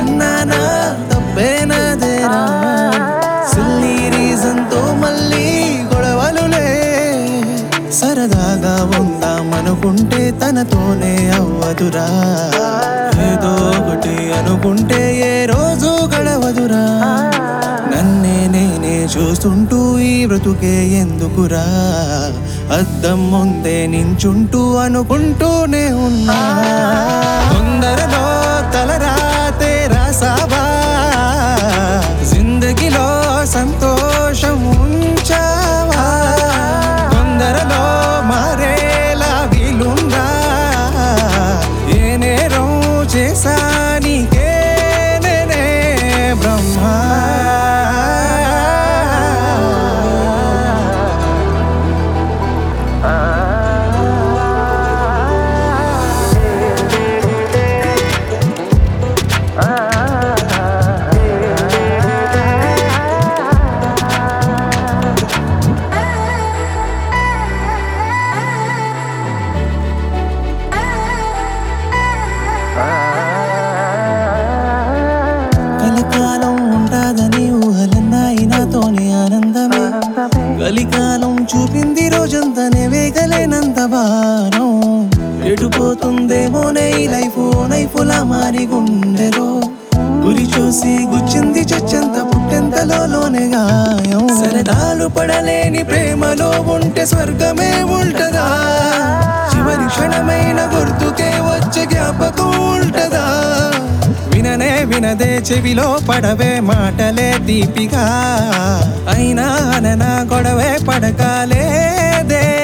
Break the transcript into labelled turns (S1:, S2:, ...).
S1: అన్నానా తప్పేనదేరా silly reason తో మళ్ళీ గొడవలులే సరదాగా ఉందామనుకుంటే తనతోనే అవ్వదురా ఏదో ఒకటి అనుకుంటే ఏ రోజు గడవదురా నన్నే నేనే చూస్తుంటూ ఈ బ్రతుకే ఎందుకురా అద్దం ముందే నించుంటూ అనుకుంటూనే ఉన్నా తొందరలో తలరాతే రాసావా జిందగీలో సంతోషం ఉంచావా తొందరలో మారేలా వీలుందా ఏ నేరం చేశా నీకే నేనే బ్రహ్మా కలకాలం ఉంటాదని ఊహలన్నాయి నాతోనే ఆనందమే కలికాలం చూపింది రోజంతనే వేగలేనంత భారం ఎటుపోతుందేమోనే ఈ లైఫ్ నైఫులా మారి గుండెలో గురి చూసి గుచ్చింది చచ్చంత పుట్టెంతలోనే గాయం సరదాలు పడలేని ప్రేమలో ఉంటే స్వర్గమే ఉంటదా చివరి క్షణమైన గుర్తుకే వచ్చే జ్ఞాపకం ఉంటదా విననే వినదే చెవిలో పడవే మాటలే దీపిగా అయినా అననా గొడవే పడకాలేదే